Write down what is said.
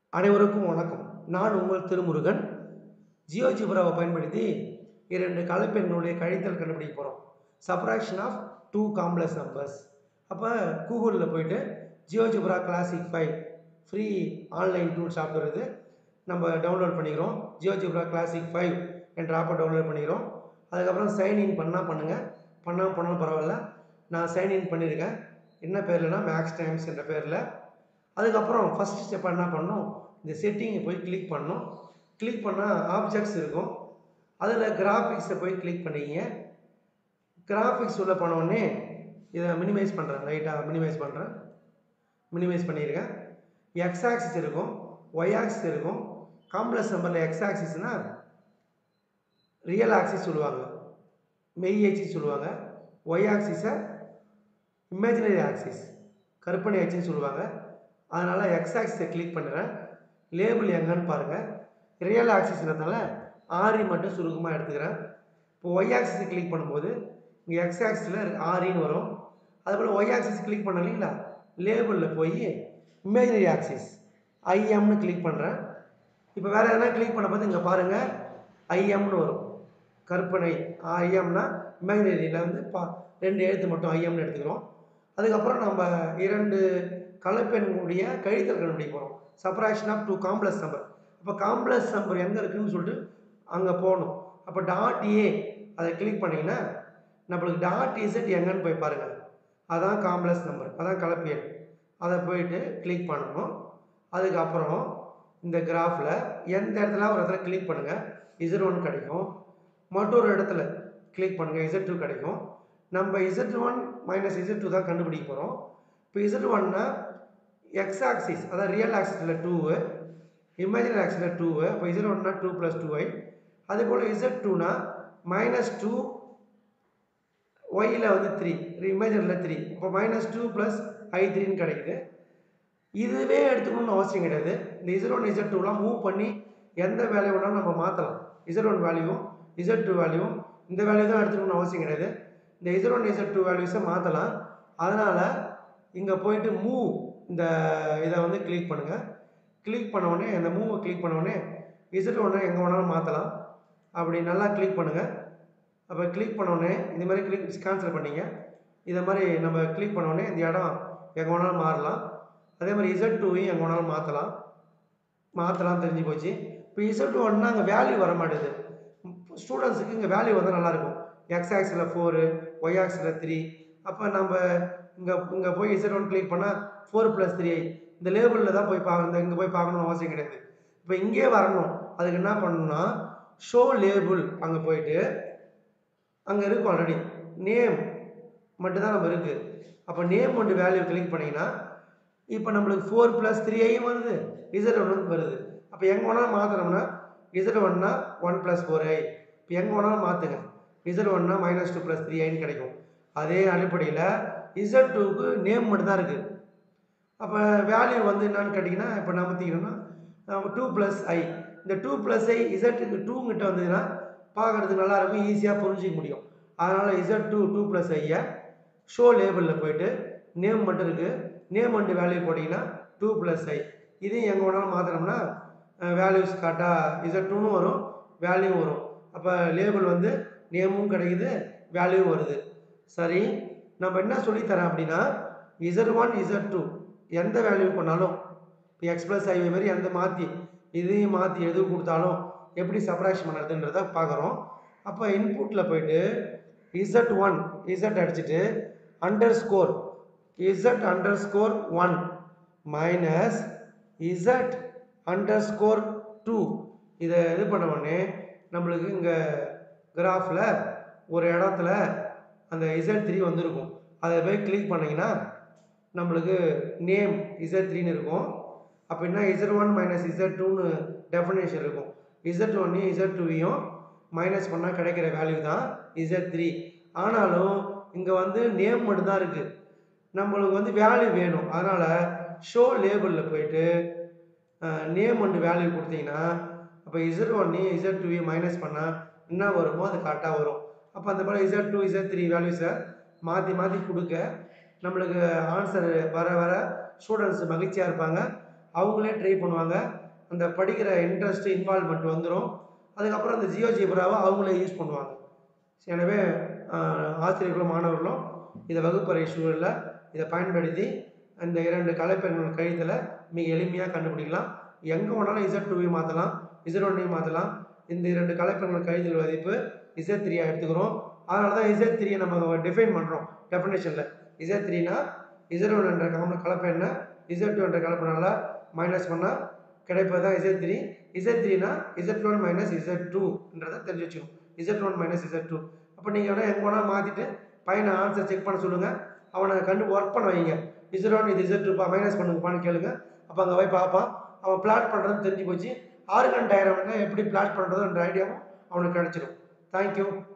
அனைவருக்கும் வணக்கம் நான் உங்கள் திருமுருகன் ஜியோஜிப்ராவை பயன்படுத்தி இரண்டு கலப்பெண்களுடைய கழித்தல் கண்டுபிடிக்க போகிறோம் subtraction of two complex numbers அப்போ கூகுளில் போயிட்டு GeoGebra classic five free online tool software இது நம்ம டவுன்லோட் பண்ணிக்கிறோம் ஜியோஜிப்ரா கிளாசிக் ஃபைவ் என்ற ஆப்பை டவுன்லோட் பண்ணிக்கிறோம் அதுக்கப்புறம் சைன்இன் பண்ணால் பண்ணுங்கள் பண்ணாமல் பண்ணாலும் பரவாயில்ல நான் சைன்இன் பண்ணியிருக்கேன் என்ன பேர்லனா மேக்ஸ் டைம்ஸ் என்ற பேரில் அதுக்கப்புறம் ஃபஸ்ட் ஸ்டெப் என்ன பண்ணணும் இந்த செட்டிங்கை போய் கிளிக் பண்ணணும் கிளிக் பண்ணால் ஆப்ஜெக்ட்ஸ் இருக்கும் அதில் கிராஃபிக்ஸை போய் கிளிக் பண்ணிங்க கிராஃபிக்ஸ் உள்ள போனோடனே இதை மினிமைஸ் பண்ணுறேன் லைட்டாக மினிமைஸ் பண்ணுறேன் மினிமைஸ் பண்ணியிருக்கேன் எக்ஸ் ஆக்சிஸ் இருக்கும் ஒய் ஆக்சிஸ் இருக்கும் காம்ப்ளெக்ஸ் நம்பரில் எக்ஸ் ஆக்சிஸ்னால் ரியல் ஆக்சிஸ் சொல்லுவாங்க மெய் ஆக்சிஸ் சொல்லுவாங்க ஒய் ஆக்சிஸை இமேஜினரி ஆக்சிஸ் கற்பனை ஆக்சின்னு சொல்லுவாங்க அதனால் எக்ஸ் ஆக்சிஸை கிளிக் பண்ணுறேன் லேபிள் எங்கன்னு பாருங்கள் ரியல் ஆக்சிஸ்ன்றதால ஆரி மட்டும் சுருக்கமாக எடுத்துக்கிறேன் இப்போ ஒய் ஆக்சிஸை கிளிக் பண்ணும்போது இங்கே எக்ஸ் ஆக்சிஸில் ஆரின்னு வரும் அதுபோல் ஒய் ஆக்சிஸ் கிளிக் பண்ண இல்லைங்களா லேபிளில் போய் இமேஜினரி ஆக்சிஸ் ஐஎம்னு கிளிக் பண்ணுறேன் இப்போ வேறு எதனா கிளிக் பண்ண பார்த்து இங்கே பாருங்கள் ஐஎம்னு வரும் கற்பனை ஐஎம்னா இமேஜினரியில் வந்து பா ரெண்டு எழுத்து மட்டும் ஐஎம்னு எடுத்துக்கிறோம் அதுக்கப்புறம் நம்ம இரண்டு கலப்பெண்களுடைய கழித்தல் கண்டுபிடிக்க போகிறோம் subtraction of two complex number அப்போ காம்ப்ளெக்ஸ் நம்பர் எங்கே இருக்குதுன்னு சொல்லிட்டு அங்கே போகணும் அப்போ டாட் ஏ அதை கிளிக் பண்ணிங்கன்னா நம்மளுக்கு டாட் இசட் எங்கன்னு போய் பாருங்கள் அதான் காம்ப்ளெக்ஸ் நம்பர் அதான் கலப்பு எண் அதை போயிட்டு கிளிக் பண்ணணும் அதுக்கப்புறம் இந்த கிராஃபில் எந்த இடத்துல ஒரு இடத்துல கிளிக் பண்ணுங்கள் இசட் ஒன் கிடைக்கும் மற்றொரு இடத்துல கிளிக் பண்ணுங்கள் இசட் டூ கிடைக்கும் நம்ம Z one minus Z two தான் கண்டுபிடிக்க போகிறோம் இப்போ இசட் ஒன்னா எக்ஸ் ஆக்சிஸ் அதாவது ரியல் ஆக்சிஸில் டூவு இமேஜினரி ஆக்சிஸில் டூவு அப்போ இசட் ஒன்னா டூ ப்ளஸ் டூ ஒய் அதே போல் இசட் டூனா மைனஸ் டூ ஒய்யில் வந்து த்ரீ இமேஜினரியில் த்ரீ இப்போ மைனஸ் டூ ப்ளஸ் ஐ த்ரீன்னு கிடைக்குது இதுவே எடுத்துக்கணும்னு அவசியம் கிடையாது இந்த இசட் ஒன் இசட் டூலாம் மூவ் பண்ணி எந்த வேல்யூ வேணாலும் நம்ம மாற்றலாம் இசட் ஒன் வேல்யூவும் இசட் டூ வேல்யூவும் இந்த வேல்யூ தான் எடுத்துக்கணும்னு அவசியம் கிடையாது இந்த இசட் ஒன் இசட் டூ வேல்யூஸை மாற்றலாம் அதனால் இங்கே போயிட்டு மூவ் இந்த இதை வந்து கிளிக் பண்ணுங்கள் கிளிக் பண்ண உடனே அந்த மூவை கிளிக் பண்ண உடனே இசட் ஒன்று எங்கே வேணாலும் மாற்றலாம் அப்படி நல்லா கிளிக் பண்ணுங்கள் அப்போ கிளிக் பண்ண உடனே இந்த மாதிரி கிளிக் கேன்சல் பண்ணிங்க இதை மாதிரி நம்ம கிளிக் பண்ண உடனே இந்த இடம் எங்கே வேணாலும் மாறலாம் அதே மாதிரி இசட் டூவையும் எங்கே வேணாலும் மாற்றலாம் மாற்றலாம் தெரிஞ்சு போச்சு இப்போ இசட் ஒன்னா அங்கே வேல்யூ வர மாட்டேது ஸ்டூடெண்ட்ஸுக்கு இங்கே வேல்யூ வந்தால் நல்லாயிருக்கும் எக்ஸ் ஆக்ஸில் ஃபோரு ஒய் ஆக்ஸில் த்ரீ அப்போ நம்ம இங்கே இங்கே போய் இசட் ஒன் கிளிக் பண்ணால் ஃபோர் ப்ளஸ் த்ரீ இந்த லேபிளில் தான் போய் பார்க்கணும் இங்கே போய் பார்க்கணும்னு அவசியம் கிடையாது இப்போ இங்கே வரணும் அதுக்கு என்ன பண்ணணும்னா ஷோ லேபிள் அங்கே போயிட்டு அங்கே இருக்கும் ஆல்ரெடி நேம் மட்டும்தான் நம்ம இருக்குது அப்போ நேம் ஒன்று வேல்யூ கிளிக் பண்ணிங்கன்னா இப்போ நம்மளுக்கு ஃபோர் ப்ளஸ் த்ரீ ஐயும் வருது இசட் ஒன் வருது அப்போ எங்கே வேணாலும் மாற்றினோம்னா இசட் ஒன்னா ஒன் ப்ளஸ் ஃபோர் ஐ இப்போ எங்கே வேணாலும் மாற்றுங்க இசட் ஒன்னா மைனஸ் டூ ப்ளஸ் த்ரீ ஐன்னு கிடைக்கும் அதே அடிப்படையில் இசட் டூக்கு நேம் மட்டும்தான் இருக்குது அப்போ வேல்யூ வந்து என்னன்னு கேட்டிங்கன்னா இப்போ நம்ம தீக்கணும்னா டூ ப்ளஸ் ஐ இந்த டூ ப்ளஸ் ஐ இசட்டுக்கு டூங்கிட்ட வந்ததுன்னா பார்க்குறதுக்கு நல்லாயிருக்கும் ஈஸியாக புரிஞ்சிக்க முடியும் அதனால் இசட் டூ டூ ப்ளஸ் ஐயை ஷோ லேபிளில் போயிட்டு நேம் மட்டும் இருக்குது நேம் மட்டும் வேல்யூ போட்டிங்கன்னா டூ ப்ளஸ் ஐ இதையும் எங்கே வேணாலும் மாற்றினோம்னா வேல்யூஸ் கரெக்டாக இசட் டூன்னு வரும் வேல்யூ வரும் அப்போ லேபிள் வந்து நேமும் கிடைக்குது வேல்யூவும் வருது சரி நம்ம என்ன சொல்லித்தரேன் அப்படின்னா இசட் ஒன் இசட் டூ எந்த வேல்யூ பண்ணாலும் இப்போ எக்ஸ் ப்ளஸ் ஐ மாதிரி எந்த மாற்றி இதையும் மாற்றி எது கொடுத்தாலும் எப்படி சப்ராக்ஷன் பண்ணுறதுன்றத பார்க்குறோம் அப்போ இன்புட்டில் போயிட்டு இசட் ஒன் இசட் அடிச்சுட்டு underscore Z underscore one minus Z underscore two இதை இது பண்ண உடனே நம்மளுக்கு இங்கே கிராஃபில் ஒரு இடத்துல அந்த இசட் த்ரீ வந்திருக்கும் அதை போய் கிளிக் பண்ணிங்கன்னா நம்மளுக்கு நேம் இசட் த்ரீன்னு இருக்கும் அப்போ என்ன இசட் ஒன் மைனஸ் இசட் டூன்னு டெஃபினேஷன் இருக்கும் இசட் ஒன்னையும் இசட் டூவையும் மைனஸ் பண்ணால் கிடைக்கிற வேல்யூ தான் இசட் த்ரீ ஆனாலும் இங்கே வந்து நேம் மட்டும்தான் இருக்குது நம்மளுக்கு வந்து வேல்யூ வேணும் அதனால் ஷோ லேபிளில் போயிட்டு நேம் அண்டு வேல்யூ கொடுத்தீங்கன்னா அப்போ இசட் ஒன்னையும் இசட் டூவையும் மைனஸ் பண்ணால் என்ன வருமோ அது கரெக்டாக வரும் அப்போ அந்த மாதிரி இசட் டூ இசட் த்ரீ வேல்யூஸை மாற்றி மாற்றி கொடுக்க நம்மளுக்கு ஆன்சர் வர வர ஸ்டூடெண்ட்ஸ் மகிழ்ச்சியாக இருப்பாங்க அவங்களே ட்ரை பண்ணுவாங்க அந்த படிக்கிற இன்ட்ரெஸ்ட் இன்வால்மெண்ட் வந்துடும் அதுக்கப்புறம் அந்த ஜியோ ஜீப்ராவை அவங்களே யூஸ் பண்ணுவாங்க எனவே ஆஹ், ஆசிரியர்களும் மாணவர்களும் இதை வகுப்பறை சூழலில் இதை பயன்படுத்தி அந்த இரண்டு கலைப்பெண்கள் கழிதலை மிக எளிமையாக கண்டுபிடிக்கலாம் எங்கே வேணாலும் இசட் டூவையும் மாற்றலாம் இசட் ஒன்னையும் மாற்றலாம் இந்த இரண்டு கலைப்பெண்கள் கழிதல் மதிப்பு இசட் த்ரீயாக எடுத்துக்கிறோம் அதனால தான் இசட் த்ரீயை நம்ம டிஃபைன் பண்ணுறோம் டெஃபினேஷனில் இசட் த்ரீனா இசட் ஒன் என்ற காம கலப்பெண்ணை இசட் டூ என்ற கலப்பெண்ணால் மைனஸ் பண்ணால் கிடைப்பது தான் இசட் த்ரீ இசட் த்ரீனா இசட் ஒன் மைனஸ் இசட் டூன்றதை தெரிஞ்சு வச்சுக்கணும் Z one minus Z two அப்போ நீங்கள் வேணால் எங்கே வேணால் மாற்றிட்டு பையனை ஆன்சர் செக் பண்ண சொல்லுங்கள் அவனை கண்டு ஒர்க் பண்ண வைங்க இசட் ஒன் இது இசட் டூப்பா மைனஸ் பண்ணுங்கப்பான்னு கேளுங்க அப்போ அங்கே போய் பார்ப்பான் அவன் பிளாட் பண்ணுறதுன்னு தெரிஞ்சு போச்சு ஆர்கன் டயக்ராம்னா எப்படி பிளாட் பண்ணுறதுன்ற ஐடியாவும் அவனுக்கு கிடச்சிடும் தேங்க்யூ